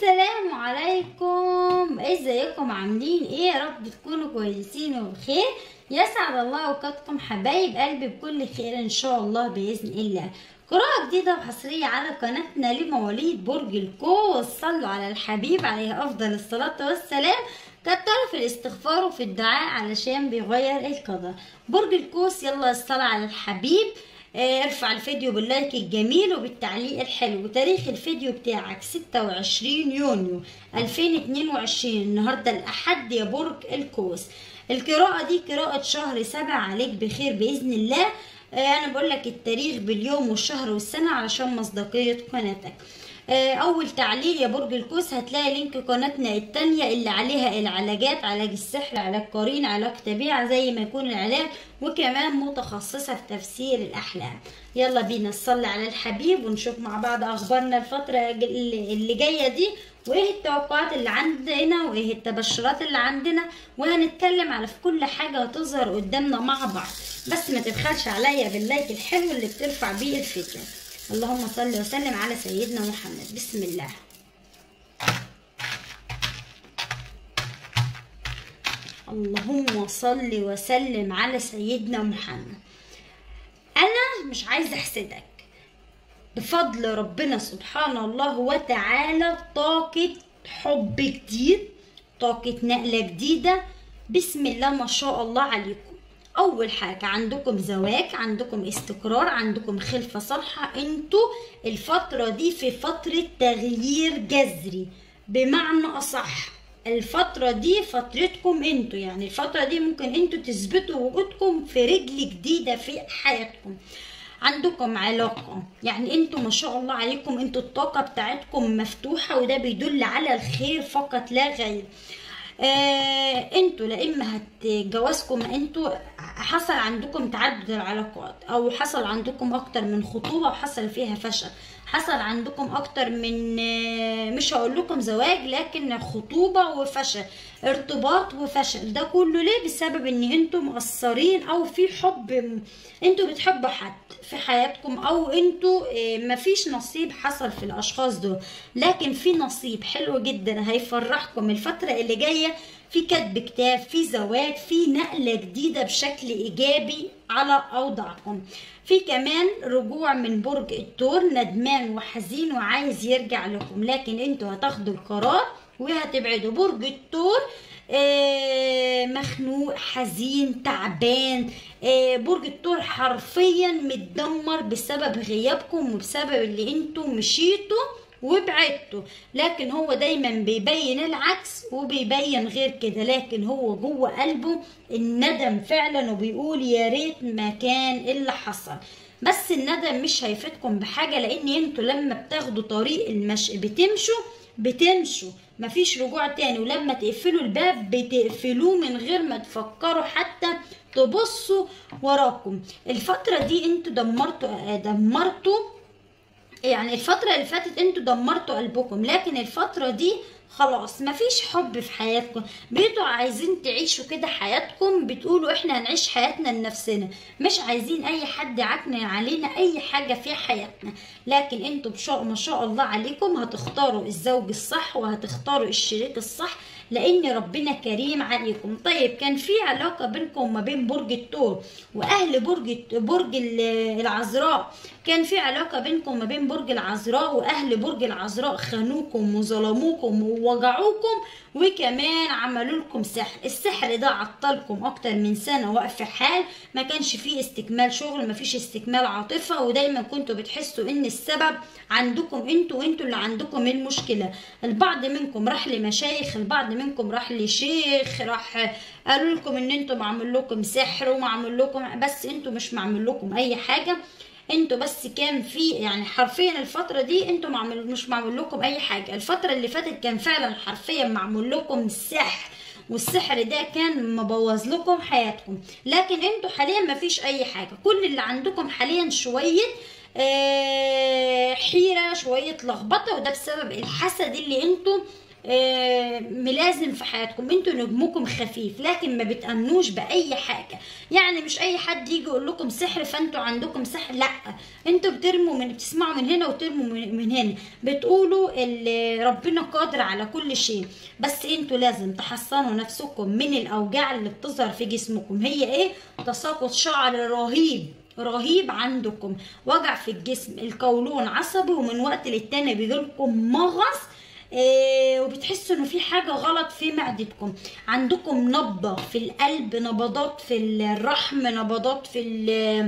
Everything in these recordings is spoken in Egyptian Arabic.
السلام عليكم ازيكم عاملين ايه يا رب تكونوا كويسين وبخير يسعد الله اوقاتكم حبايب قلبي بكل خير ان شاء الله باذن الله قراءة جديدة وحصرية على قناتنا لمواليد برج القوس صلوا على الحبيب عليه أفضل الصلاة والسلام كتروا في الاستغفار وفي الدعاء علشان بيغير القدر برج القوس يلا الصلاة على الحبيب آه، ارفع الفيديو باللايك الجميل وبالتعليق الحلو تاريخ الفيديو بتاعك 26 يونيو 2022 النهارده الأحد يا برج القوس القراءة دي قراءة شهر سبع عليك بخير بإذن الله آه، أنا بقول لك التاريخ باليوم والشهر والسنة علشان مصداقية قناتك آه، أول تعليق يا برج القوس هتلاقي لينك قناتنا التانية اللي عليها العلاجات علاج السحر علاج قرين علاج طبيعة زي ما يكون العلاج وكمان متخصصة في تفسير الأحلام يلا بينا نصلي على الحبيب ونشوف مع بعض أخبارنا الفترة اللي اللي جاية دي وايه التوقعات اللي عندنا وايه التبشرات اللي عندنا وهنتكلم على في كل حاجة هتظهر قدامنا مع بعض بس ما تبخلش عليا باللايك الحلو اللي بترفع بيه الفيديو اللهم صل وسلم على سيدنا محمد بسم الله اللهم صل وسلم على سيدنا محمد انا مش عايزه احسدك بفضل ربنا سبحانه الله وتعالى طاقة حب جديد طاقة نقلة جديدة بسم الله ما شاء الله عليكم أول حاجة عندكم زواج عندكم استقرار عندكم خلفة صالحة انتوا الفترة دي في فترة تغيير جذري بمعنى أصح الفترة دي فترتكم انتوا يعني الفترة دي ممكن انتوا تثبتوا وجودكم في رجل جديدة في حياتكم عندكم علاقة يعني انتوا ما شاء الله عليكم انتوا الطاقة بتاعتكم مفتوحة وده بيدل على الخير فقط لا غير آه انتوا لا اما هتجوازكم انتوا حصل عندكم تعدد العلاقات او حصل عندكم اكتر من خطوبة وحصل فيها فشل حصل عندكم اكتر من آه، مش هقول لكم زواج لكن خطوبة وفشل ارتباط وفشل ده كله ليه بسبب ان انتوا مقصرين او في حب انتوا بتحبوا حد في حياتكم او انتوا آه، مفيش نصيب حصل في الاشخاص دول لكن في نصيب حلو جدا هيفرحكم الفترة اللي جاية في كتب كتاب في زواج في نقلة جديدة بشكل إيجابي على أوضاعكم في كمان رجوع من برج الثور ندمان وحزين وعايز يرجع لكم لكن انتوا هتاخدوا القرار وهتبعدوا برج الثور آه، مخنوق حزين تعبان آه، برج الثور حرفيا متدمر بسبب غيابكم وبسبب اللي انتوا مشيتوا وبعدته لكن هو دايما بيبين العكس وبيبين غير كده لكن هو جوه قلبه الندم فعلا وبيقول يا ريت ما كان اللي حصل بس الندم مش هيفيدكم بحاجة لان انتوا لما بتاخدوا طريق المشي بتمشوا بتمشوا مفيش رجوع تاني ولما تقفلوا الباب بتقفلوه من غير ما تفكروا حتى تبصوا وراكم الفترة دي انتوا دمرتوا دمرتوا يعني الفترة اللي فاتت انتوا دمرتوا قلبكم لكن الفترة دي خلاص مفيش حب في حياتكم بقيتوا عايزين تعيشوا كده حياتكم بتقولوا احنا هنعيش حياتنا لنفسنا مش عايزين اي حد يعكنن علينا اي حاجة في حياتنا لكن انتوا بشاء ما شاء الله عليكم هتختاروا الزوج الصح وهتختاروا الشريك الصح لان ربنا كريم عليكم طيب كان في علاقة بينكم وما بين برج الثور واهل برج برج ال- العذراء كان في علاقة بينكم وما بين برج العذراء واهل برج العذراء خانوكم وظلموكم ووجعوكم وكمان عملوا لكم سحر السحر ده عطلكم اكتر من سنة واقف في حال ما كانش فيه استكمال شغل ما فيش استكمال عاطفة ودايما كنتوا بتحسوا ان السبب عندكم انتوا وانتوا اللي عندكم المشكلة البعض منكم راح لمشايخ البعض منكم راح لشيخ راح قالوا لكم ان انتوا معمول لكم سحر ومعمول لكم بس انتوا مش معمول لكم اي حاجة انتوا بس كان في يعني حرفيا الفترة دي انتوا معمول مش معمول لكم اي حاجة الفترة اللي فاتت كان فعلا حرفيا معمول لكم سحر والسحر ده كان مبوظ لكم حياتكم لكن انتوا حاليا مفيش اي حاجة كل اللي عندكم حاليا شوية آه، حيرة شوية لخبطة وده بسبب الحسد اللي انتوا آه، ملازم في حياتكم انتوا نجمكم خفيف لكن ما بتأمنوش بأي حاجة يعني مش أي حد يجي يقول لكم سحر فانتوا عندكم سحر لا انتوا بترموا من بتسمعوا من هنا وترموا من من هنا بتقولوا اللي ربنا قادر على كل شيء بس انتوا لازم تحصنوا نفسكم من الأوجاع اللي بتظهر في جسمكم هي ايه تساقط شعر رهيب رهيب عندكم وجع في الجسم القولون عصبي ومن وقت للتاني بيجيلكم مغص إيه وبتحسوا انه في حاجه غلط في معدتكم عندكم نبضه في القلب نبضات في الرحم نبضات في ال-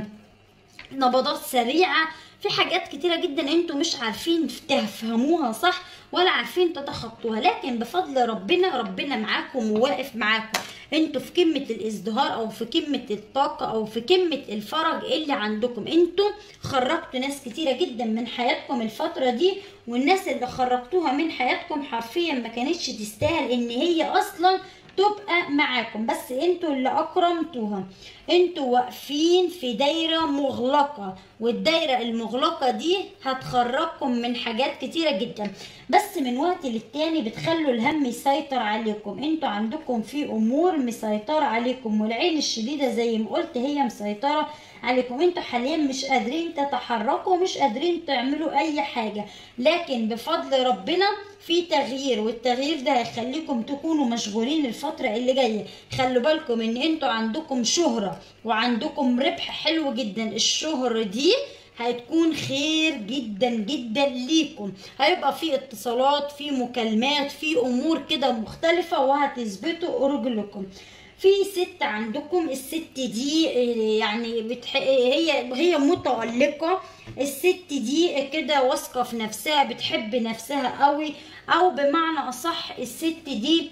نبضات سريعه في حاجات كتيرة جدا انتوا مش عارفين تفهموها صح ولا عارفين تتخطوها لكن بفضل ربنا ربنا معاكم وواقف معاكم انتوا في قمة الازدهار او في قمة الطاقة او في قمة الفرج اللي عندكم انتوا خرجتوا ناس كتيرة جدا من حياتكم الفترة دي والناس اللي خرجتوها من حياتكم حرفيا ما كانتش تستاهل ان هي اصلا تبقى معاكم بس انتوا اللي اكرمتوها انتوا واقفين في دايرة مغلقة والدايرة المغلقة دي هتخرجكم من حاجات كتيرة جدا بس من وقت للتاني بتخلوا الهم يسيطر عليكم انتوا عندكم في امور مسيطرة عليكم والعين الشديدة زي ما قلت هي مسيطرة عليكم انتوا حاليا مش قادرين تتحركوا ومش قادرين تعملوا اي حاجة لكن بفضل ربنا في تغيير والتغيير ده هيخليكم تكونوا مشغولين الفترة اللي جاية خلوا بالكم ان انتوا عندكم شهرة وعندكم ربح حلو جدا الشهرة دي هتكون خير جدا جدا ليكم هيبقى في اتصالات في مكالمات في امور كده مختلفة وهتثبتوا رجلكم في ست عندكم الست دي آه، يعني بتح... هي هي متألقة الست دي كده واثقة في نفسها بتحب نفسها قوي او بمعنى اصح الست دي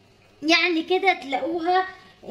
يعني كده تلاقوها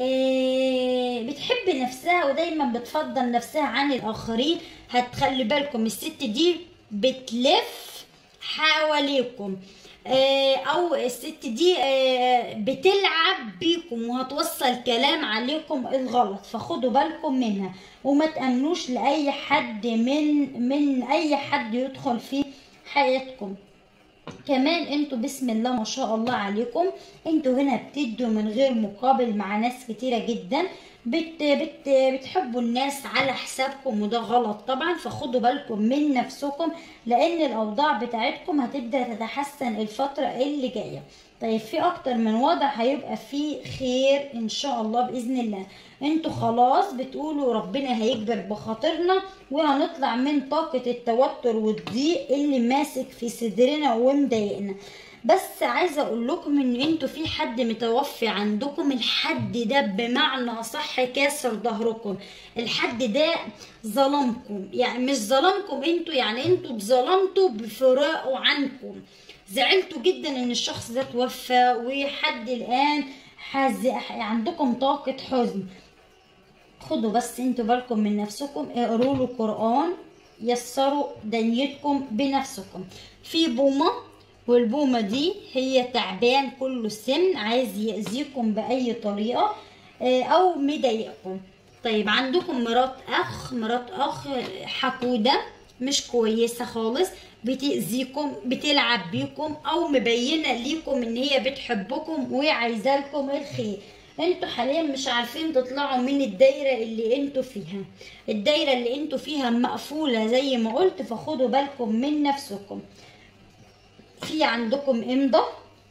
آه، بتحب نفسها ودايما بتفضل نفسها عن الاخرين هتخلي بالكم الست دي بتلف حواليكم آه، او الست دي آه، بتلعب بيكم وهتوصل كلام عليكم الغلط فخدوا بالكم منها وما تأمنوش لأي حد من من أي حد يدخل في حياتكم كمان انتوا بسم الله ما شاء الله عليكم انتوا هنا بتدوا من غير مقابل مع ناس كتيرة جدا بت بت بتحبوا الناس على حسابكم وده غلط طبعا فخدوا بالكم من نفسكم لان الاوضاع بتاعتكم هتبدا تتحسن الفتره اللي جايه طيب في اكتر من وضع هيبقى فيه خير ان شاء الله باذن الله انتوا خلاص بتقولوا ربنا هيكبر بخاطرنا وهنطلع من طاقه التوتر والضيق اللي ماسك في صدرنا ومضايقنا بس عايزه اقول لكم ان انتوا في حد متوفي عندكم الحد ده بمعنى صح كاسر ظهركم الحد ده ظلمكم يعني مش ظلمكم انتوا يعني انتوا اتظلمتوا بفراقه عنكم زعلتوا جدا ان الشخص ده توفى وحد الان حز... عندكم طاقه حزن خدوا بس انتوا بالكم من نفسكم اقروا له قرآن يسروا دنيتكم بنفسكم في بومة والبومة دي هي تعبان كله سن عايز يأذيكم بأي طريقة اه، أو مضايقكم طيب عندكم مرات أخ مرات أخ حقودة مش كويسة خالص بتأذيكم بتلعب بيكم أو مبينة ليكم إن هي بتحبكم وعايزة لكم الخير انتوا حاليا مش عارفين تطلعوا من الدايرة اللي انتوا فيها الدايرة اللي انتوا فيها مقفولة زي ما قلت فخدوا بالكم من نفسكم في عندكم امضة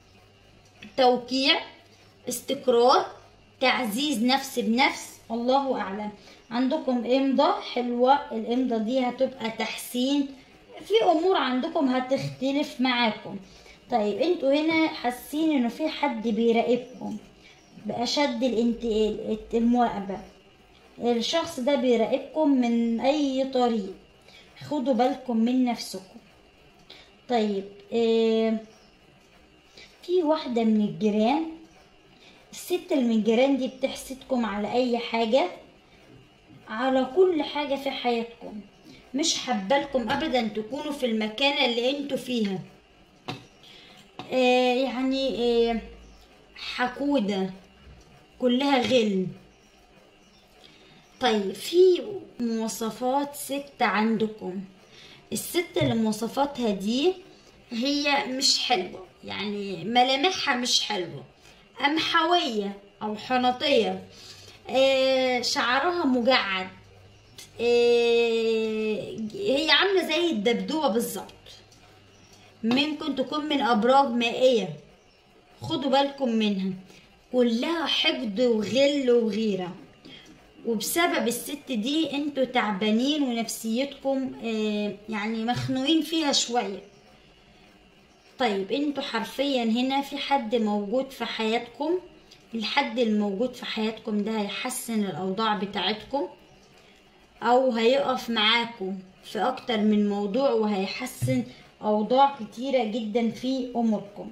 توقيع استقرار تعزيز نفس بنفس الله اعلم عندكم امضة حلوة الامضة دي هتبقى تحسين في امور عندكم هتختلف معاكم طيب انتوا هنا حاسين انه في حد بيراقبكم بأشد الانتقال المراقبة الشخص ده بيراقبكم من أي طريق خدوا بالكم من نفسكم طيب آه في واحدة من الجيران الست اللي من الجيران دي بتحسدكم على أي حاجة على كل حاجة في حياتكم مش حبالكم أبدا تكونوا في المكانة اللي انتوا فيها آه يعني آه حقودة كلها غل طيب في مواصفات ست عندكم الست اللي مواصفاتها دي هي مش حلوة يعني ملامحها مش حلوة قمحوية أو حنطية آه شعرها مجعد آه هي عاملة زي الدبدوبة بالظبط ممكن تكون من أبراج مائية خدوا بالكم منها كلها حقد وغل وغيرة وبسبب الست دي انتوا تعبانين ونفسيتكم آه يعني مخنوقين فيها شوية طيب انتوا حرفيا هنا في حد موجود في حياتكم الحد الموجود في حياتكم ده هيحسن الأوضاع بتاعتكم أو هيقف معاكم في أكتر من موضوع وهيحسن أوضاع كتيرة جدا في أموركم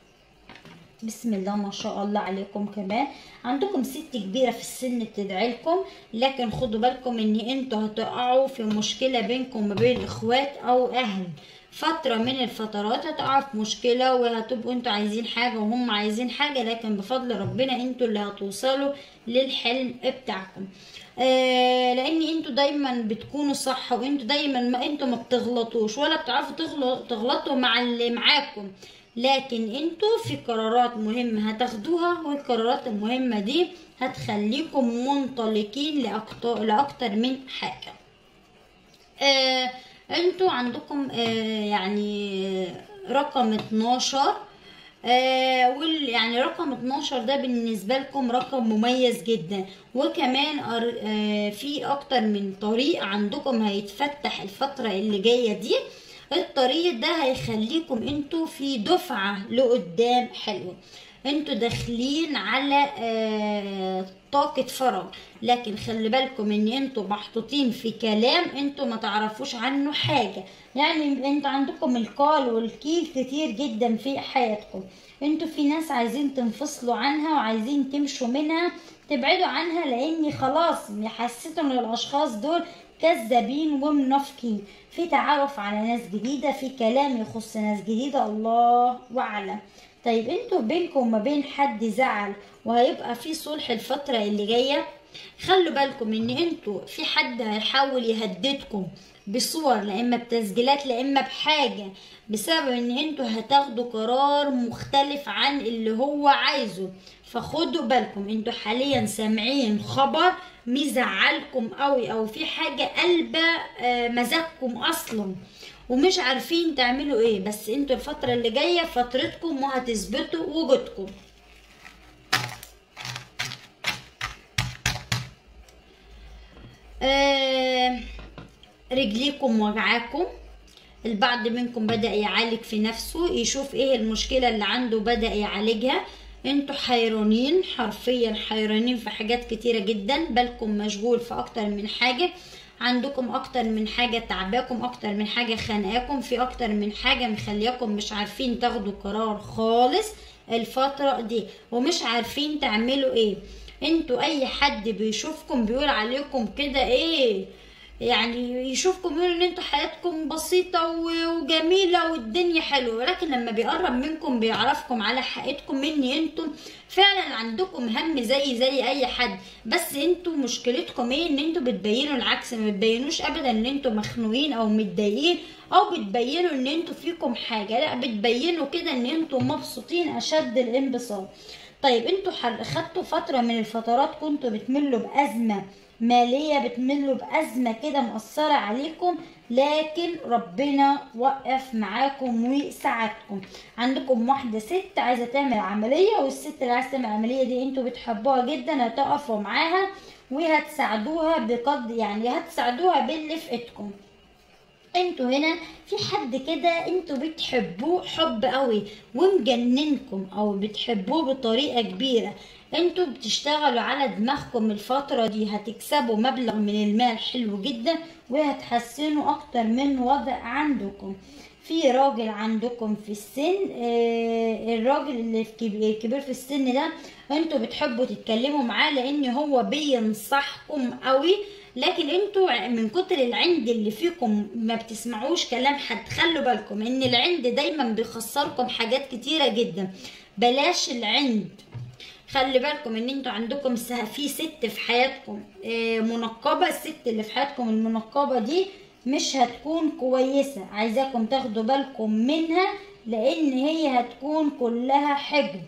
بسم الله ما شاء الله عليكم كمان عندكم ست كبيرة في السن بتدعي لكم لكن خدوا بالكم ان انتوا هتقعوا في مشكلة بينكم وما بين اخوات او اهل فترة من الفترات هتقعوا في مشكلة وهتبقوا انتوا عايزين حاجة وهم عايزين حاجة لكن بفضل ربنا انتوا اللي هتوصلوا للحلم بتاعكم آه لان انتوا دايما بتكونوا صح وانتوا دايما ما انتوا ما بتغلطوش ولا بتعرفوا تغلط- تغلطوا مع اللي معاكم لكن انتوا في قرارات مهمة هتاخدوها والقرارات المهمة دي هتخليكم منطلقين لأكتر, لأكتر من حاجة آه انتوا عندكم آه يعني رقم 12 آه وال يعني رقم 12 ده بالنسبة لكم رقم مميز جدا وكمان أر- آه في اكتر من طريق عندكم هيتفتح الفترة اللي جاية دي الطريق ده هيخليكم انتوا في دفعة لقدام حلوة انتوا داخلين على آه طاقة فراغ لكن خلي بالكم ان انتوا محطوطين في كلام انتوا ما تعرفوش عنه حاجة يعني انتوا عندكم القال والكيل كتير جدا في حياتكم انتوا في ناس عايزين تنفصلوا عنها وعايزين تمشوا منها تبعدوا عنها لاني خلاص حسيتوا ان الاشخاص دول كذابين ومنافقين في تعرف على ناس جديدة في كلام يخص ناس جديدة الله أعلم طيب انتوا بينكم وما بين حد زعل وهيبقى في صلح الفترة اللي جاية خلوا بالكم ان انتوا في حد هيحاول يهددكم بصور لا اما بتسجيلات لا اما بحاجة بسبب ان انتوا هتاخدوا قرار مختلف عن اللي هو عايزه فخدوا بالكم انتوا حاليا سامعين خبر مزعلكم قوي او في حاجة قلبة آه، مزاجكم اصلا ومش عارفين تعملوا ايه بس انتوا الفترة اللي جاية فترتكم وهتثبتوا وجودكم آه رجليكم وجعاكم البعض منكم بدأ يعالج في نفسه يشوف ايه المشكلة اللي عنده بدأ يعالجها انتوا حيرانين حرفيا حيرانين في حاجات كتيرة جدا بالكم مشغول في اكتر من حاجة عندكم اكتر من حاجة تعباكم اكتر من حاجة خانقاكم في اكتر من حاجة مخلياكم مش عارفين تاخدوا قرار خالص الفترة دي ومش عارفين تعملوا ايه انتوا اي حد بيشوفكم بيقول عليكم كده ايه يعني يشوفكم يقول ان انتوا حياتكم بسيطة و- وجميلة والدنيا حلوة ولكن لما بيقرب منكم بيعرفكم على حقيقتكم ان انتوا فعلا عندكم هم زي زي اي حد بس انتوا مشكلتكم ايه ان انتوا بتبينوا العكس ما بتبينوش ابدا ان انتوا مخنوقين او متضايقين او بتبينوا ان انتوا فيكم حاجة لا بتبينوا كده ان انتوا مبسوطين اشد الانبساط طيب انتوا حل- خدتوا فترة من الفترات كنتوا بتملوا بأزمة مالية بتملوا بأزمة كده مؤثرة عليكم لكن ربنا وقف معاكم وساعدكم عندكم واحدة ست عايزة تعمل عملية والست اللي عايزة تعمل العملية دي انتوا بتحبوها جدا هتقفوا معاها وهتساعدوها بقدر يعني هتساعدوها باللي في ايدكم انتوا هنا في حد كده انتوا بتحبوه حب قوي ومجننكم او بتحبوه بطريقة كبيرة انتوا بتشتغلوا على دماغكم الفترة دي هتكسبوا مبلغ من المال حلو جدا وهتحسنوا اكتر من وضع عندكم في راجل عندكم في السن آه، الراجل اللي في كب- الكبير في السن ده انتوا بتحبوا تتكلموا معاه لان هو بينصحكم قوي لكن انتوا من كتر العند اللي فيكم ما بتسمعوش كلام حد خلوا بالكم ان العند دايما بيخسركم حاجات كتيرة جدا بلاش العند خلي بالكم ان انتوا عندكم س- في ست في حياتكم آه، منقبة الست اللي في حياتكم المنقبة دي مش هتكون كويسة عايزاكم تاخدوا بالكم منها لان هي هتكون كلها حقد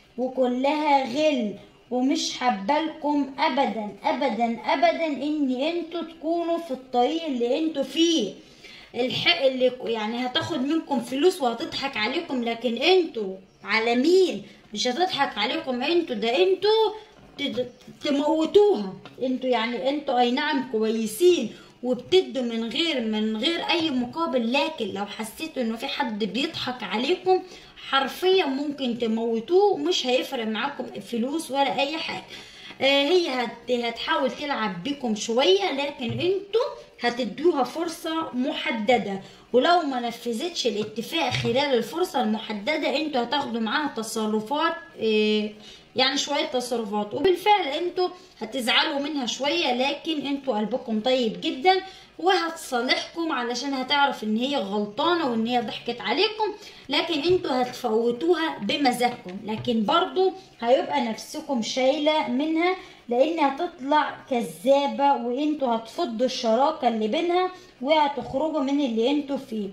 وكلها غل ومش حبالكم ابدا ابدا ابدا ان انتوا تكونوا في الطريق اللي انتوا فيه الحق اللي يعني هتاخد منكم فلوس وهتضحك عليكم لكن انتوا على مين مش هتضحك عليكم انتوا ده انتوا ت- تموتوها انتوا يعني انتوا اي نعم كويسين وبتدوا من غير من غير اي مقابل لكن لو حسيتوا انه في حد بيضحك عليكم حرفيا ممكن تموتوه ومش هيفرق معاكم فلوس ولا اي حاجه آه، هي هت- هتحاول تلعب بيكم شويه لكن انتوا هتدوها فرصه محدده ولو ما نفذتش الاتفاق خلال الفرصه المحدده انتوا هتاخدوا معاها تصرفات آه، يعني شويه تصرفات وبالفعل انتوا هتزعلوا منها شويه لكن انتوا قلبكم طيب جدا وهتصالحكم علشان هتعرف ان هي غلطانه وان هي ضحكت عليكم لكن انتوا هتفوتوها بمزاجكم لكن برضو هيبقى نفسكم شايله منها لان هتطلع كذابه وانتوا هتفضوا الشراكه اللي بينها وهتخرجوا من اللي انتوا فيه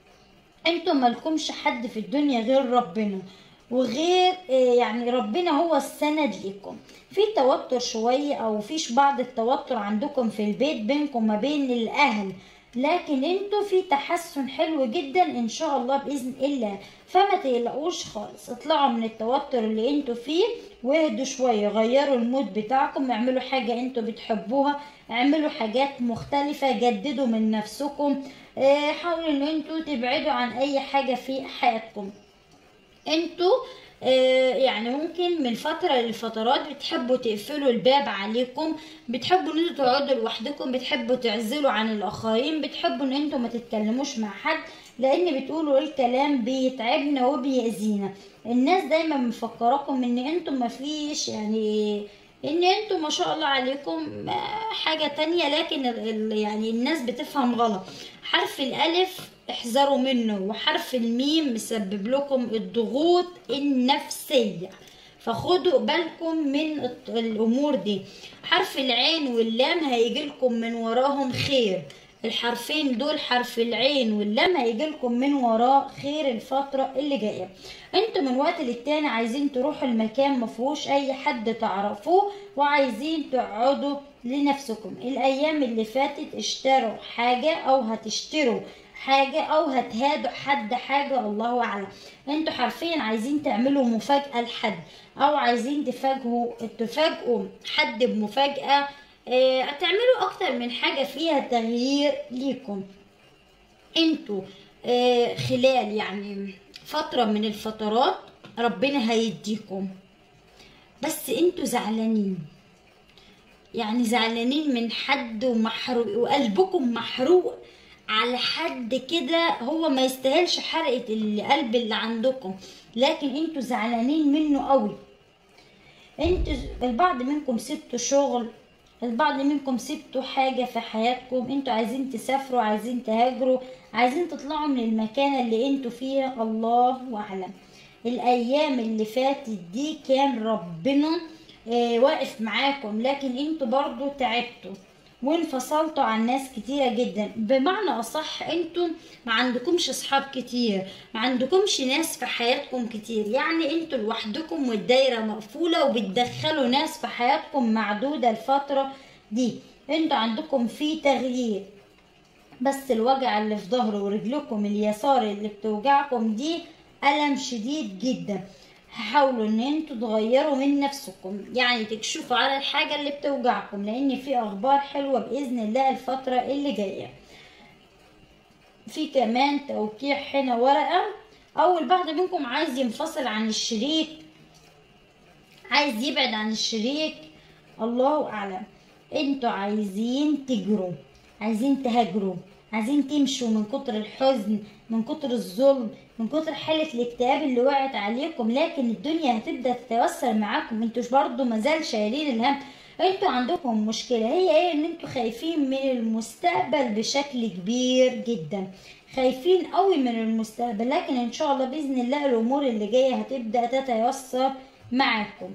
انتوا مالكمش حد في الدنيا غير ربنا وغير آه، يعني ربنا هو السند ليكم في توتر شوية او فيش بعض التوتر عندكم في البيت بينكم ما بين الاهل لكن انتوا في تحسن حلو جدا ان شاء الله باذن الله فما تقلقوش خالص اطلعوا من التوتر اللي انتوا فيه واهدوا شوية غيروا المود بتاعكم اعملوا حاجة انتوا بتحبوها اعملوا حاجات مختلفة جددوا من نفسكم آه، حاولوا ان انتوا تبعدوا عن اي حاجة في حياتكم انتوا آه، يعني ممكن من فترة لفترات بتحبوا تقفلوا الباب عليكم بتحبوا ان انتوا تقعدوا لوحدكم بتحبوا تعزلوا عن الاخرين بتحبوا ان انتوا ما تتكلموش مع حد لان بتقولوا الكلام بيتعبنا وبيأذينا الناس دايما مفكراكم ان انتوا ما فيش يعني ان انتوا ما شاء الله عليكم آه، حاجة تانية لكن ال- ال- يعني الناس بتفهم غلط حرف الالف احذروا منه وحرف الميم مسبب لكم الضغوط النفسية فخدوا بالكم من الت- الامور دي حرف العين واللام هيجيلكم من وراهم خير الحرفين دول حرف العين واللام هيجيلكم من وراه خير الفترة اللي جاية انتوا من وقت للتاني عايزين تروحوا المكان مفهوش اي حد تعرفوه وعايزين تقعدوا لنفسكم الايام اللي فاتت اشتروا حاجة او هتشتروا حاجة او هتهادوا حد حاجة الله اعلم انتوا حرفيا عايزين تعملوا مفاجأة لحد او عايزين تفاجئوا تفاجئوا حد بمفاجأة اه هتعملوا اكتر من حاجة فيها تغيير ليكم انتوا آه، خلال يعني فترة من الفترات ربنا هيديكم بس انتوا زعلانين يعني زعلانين من حد ومحروق وقلبكم محروق على حد كده هو ما يستاهلش حرقة القلب اللي عندكم لكن انتوا زعلانين منه قوي انتوا البعض منكم سبتوا شغل البعض منكم سبتوا حاجة في حياتكم انتوا عايزين تسافروا عايزين تهاجروا عايزين تطلعوا من المكان اللي انتوا فيها الله اعلم الايام اللي فاتت دي كان ربنا آه واقف معاكم لكن انتوا برضو تعبتوا وانفصلتوا عن ناس كتيرة جدا بمعنى أصح انتوا ما عندكمش أصحاب كتير ما عندكمش ناس في حياتكم كتير يعني انتوا لوحدكم والدايرة مقفولة وبتدخلوا ناس في حياتكم معدودة الفترة دي انتوا عندكم في تغيير بس الوجع اللي في ظهر ورجلكم اليسار اللي بتوجعكم دي ألم شديد جدا حاولوا ان انتوا تغيروا من نفسكم يعني تكشفوا على الحاجة اللي بتوجعكم لان في اخبار حلوة باذن الله الفترة اللي جاية في كمان توقيع هنا ورقة او البعض منكم عايز ينفصل عن الشريك عايز يبعد عن الشريك الله اعلم انتوا عايزين تجروا عايزين تهاجروا عايزين تمشوا من كتر الحزن من كتر الظلم من كتر حالة الاكتئاب اللي وقعت عليكم لكن الدنيا هتبدأ تتوسع معاكم انتوش برضو مازال شايلين الهم انتوا عندكم مشكلة هي ايه ان انتوا خايفين من المستقبل بشكل كبير جدا خايفين قوي من المستقبل لكن ان شاء الله باذن الله الامور اللي جايه هتبدا تتيسر معاكم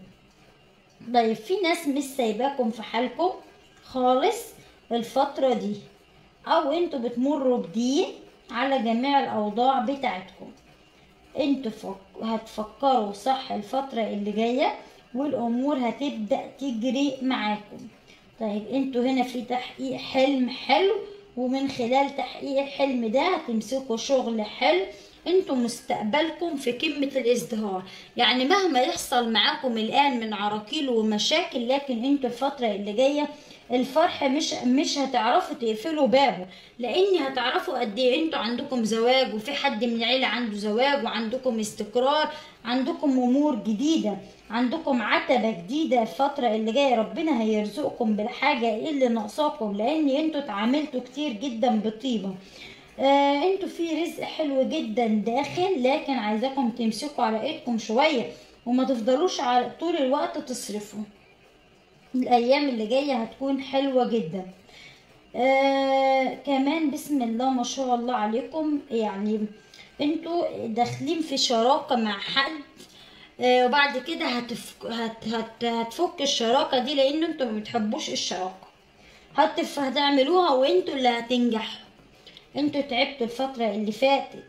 طيب في ناس مش سايباكم في حالكم خالص الفتره دي او انتوا بتمروا بدين على جميع الاوضاع بتاعتكم انتوا فك... هتفكروا صح الفترة اللي جاية والامور هتبدأ تجري معاكم طيب انتوا هنا في تحقيق حلم حلو ومن خلال تحقيق الحلم ده هتمسكوا شغل حلو انتوا مستقبلكم في قمة الازدهار يعني مهما يحصل معاكم الان من عراقيل ومشاكل لكن انتوا الفترة اللي جاية الفرح مش مش هتعرفوا تقفلوا بابه لاني هتعرفوا قد ايه انتوا عندكم زواج وفي حد من العيله عنده زواج وعندكم استقرار عندكم امور جديده عندكم عتبه جديده الفتره اللي جايه ربنا هيرزقكم بالحاجه اللي ناقصاكم لان انتوا اتعاملتوا كتير جدا بطيبه آه انتوا في رزق حلو جدا داخل لكن عايزاكم تمسكوا على ايدكم شويه وما تفضلوش على طول الوقت تصرفوا الايام اللي جايه هتكون حلوه جدا آه كمان بسم الله ما شاء الله عليكم يعني انتوا داخلين في شراكه مع حد آه وبعد كده هتفك هت هت هتفك الشراكه دي لان انتوا ما بتحبوش الشراكه هتف هتعملوها وانتوا اللي هتنجحوا انتوا تعبتوا الفتره اللي فاتت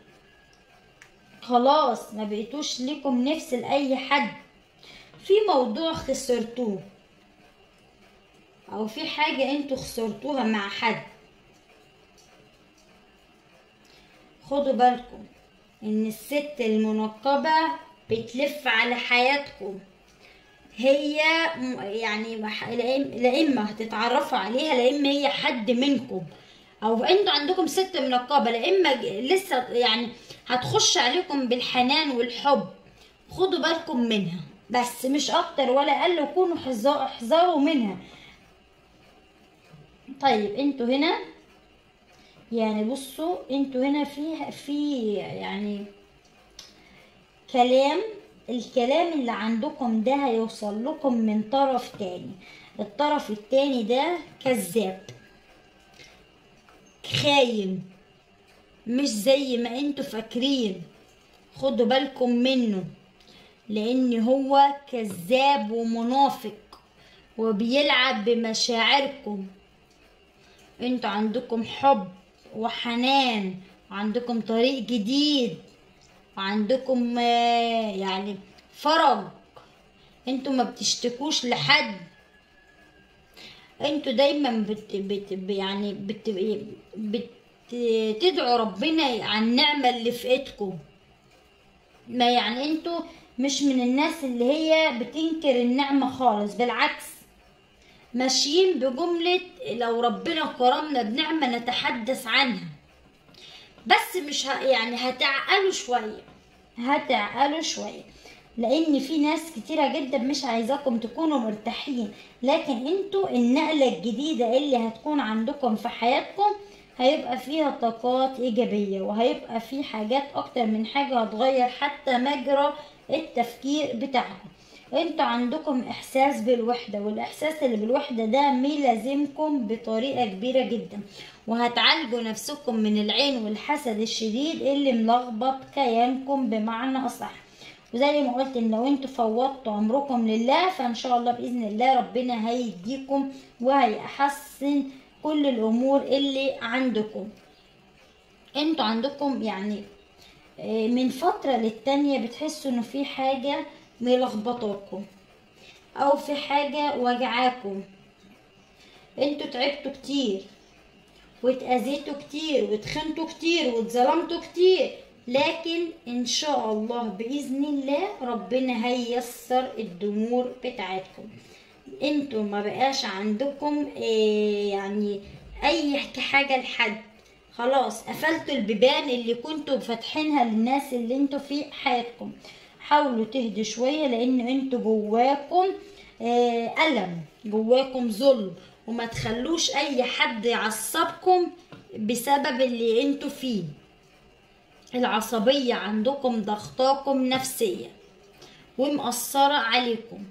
خلاص ما بقيتوش ليكم نفس لاي حد في موضوع خسرتوه او في حاجة انتوا خسرتوها مع حد خدوا بالكم ان الست المنقبة بتلف على حياتكم هي يعني لا اما هتتعرفوا عليها لا اما هي حد منكم او انتوا عندكم ست منقبة لا اما لسه يعني هتخش عليكم بالحنان والحب خدوا بالكم منها بس مش اكتر ولا اقل وكونوا احذروا منها طيب انتوا هنا يعني بصوا انتوا هنا في في يعني كلام الكلام اللي عندكم ده هيوصل لكم من طرف تاني الطرف التاني ده كذاب خاين مش زي ما انتوا فاكرين خدوا بالكم منه لان هو كذاب ومنافق وبيلعب بمشاعركم انتوا عندكم حب وحنان وعندكم طريق جديد وعندكم يعني فرج انتوا ما بتشتكوش لحد انتوا دايما بت بت يعني بت بتدعوا ربنا على النعمة اللي في ايدكم ما يعني انتوا مش من الناس اللي هي بتنكر النعمة خالص بالعكس ماشيين بجملة لو ربنا كرمنا بنعمة نتحدث عنها بس مش ه... يعني هتعقلوا شوية هتعقلوا شوية لان في ناس كتيرة جدا مش عايزاكم تكونوا مرتاحين لكن انتوا النقلة الجديدة اللي هتكون عندكم في حياتكم هيبقى فيها طاقات ايجابية وهيبقى في حاجات اكتر من حاجة هتغير حتى مجرى التفكير بتاعكم انتوا عندكم احساس بالوحده والاحساس اللي بالوحده ده ملازمكم بطريقه كبيره جدا وهتعالجوا نفسكم من العين والحسد الشديد اللي ملخبط كيانكم بمعنى اصح وزي ما قلت ان لو انتوا فوضتوا امركم لله فان شاء الله باذن الله ربنا هيديكم وهيحسن كل الامور اللي عندكم انتوا عندكم يعني من فترة للتانية بتحسوا انه في حاجة ملخبطاكم او في حاجة وجعاكم انتوا تعبتوا كتير واتأذيتوا كتير واتخنتوا كتير واتظلمتوا كتير لكن ان شاء الله باذن الله ربنا هيسر الدمور بتاعتكم انتوا ما بقاش عندكم إيه يعني اي حاجة لحد خلاص قفلتوا البيبان اللي كنتوا فاتحينها للناس اللي انتوا في حياتكم حاولوا تهدوا شوية لان انتوا جواكم آه ألم جواكم ظلم وما تخلوش اي حد يعصبكم بسبب اللي انتوا فيه العصبية عندكم ضغطاكم نفسيا ومأثرة عليكم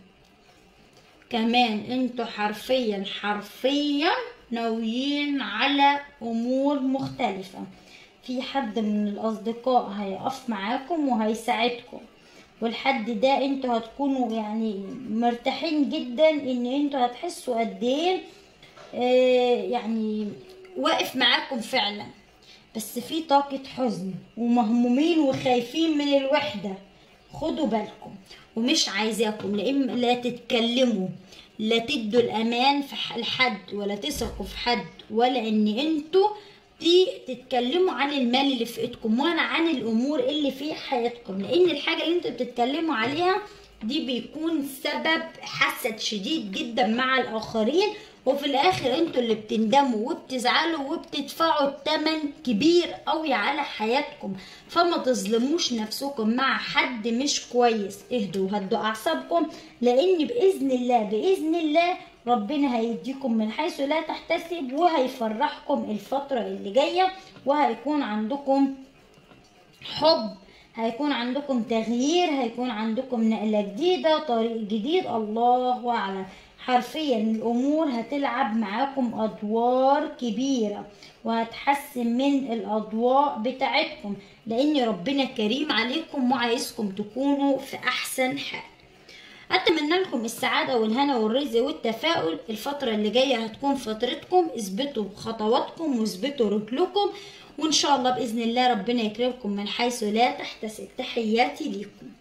كمان انتوا حرفيا حرفيا ناويين على امور مختلفة في حد من الاصدقاء هيقف معاكم وهيساعدكم والحد ده انتوا هتكونوا يعني مرتاحين جدا ان انتوا هتحسوا قد ايه اه يعني واقف معاكم فعلا بس في طاقة حزن ومهمومين وخايفين من الوحدة خدوا بالكم ومش عايزاكم لا إما لا تتكلموا لا تدوا الأمان في ح- لحد ولا تثقوا في حد ولا إن انتوا دي تتكلموا عن المال اللي في ايدكم ولا عن الامور اللي في حياتكم لان الحاجه اللي انتوا بتتكلموا عليها دي بيكون سبب حسد شديد جدا مع الاخرين وفي الاخر انتوا اللي بتندموا وبتزعلوا وبتدفعوا الثمن كبير قوي على حياتكم فما تظلموش نفسكم مع حد مش كويس اهدوا وهدوا اعصابكم لان باذن الله باذن الله ربنا هيديكم من حيث لا تحتسب وهيفرحكم الفترة اللي جاية وهيكون عندكم حب هيكون عندكم تغيير هيكون عندكم نقلة جديدة طريق جديد الله أعلم حرفيا الأمور هتلعب معاكم أدوار كبيرة وهتحسن من الأضواء بتاعتكم لأن ربنا كريم عليكم وعايزكم تكونوا في أحسن حال اتمنى لكم السعاده والهنا والرزق والتفاؤل الفتره اللي جايه هتكون فترتكم اثبتوا خطواتكم واثبتوا رجلكم وان شاء الله باذن الله ربنا يكرمكم من حيث لا تحتسب تحياتي ليكم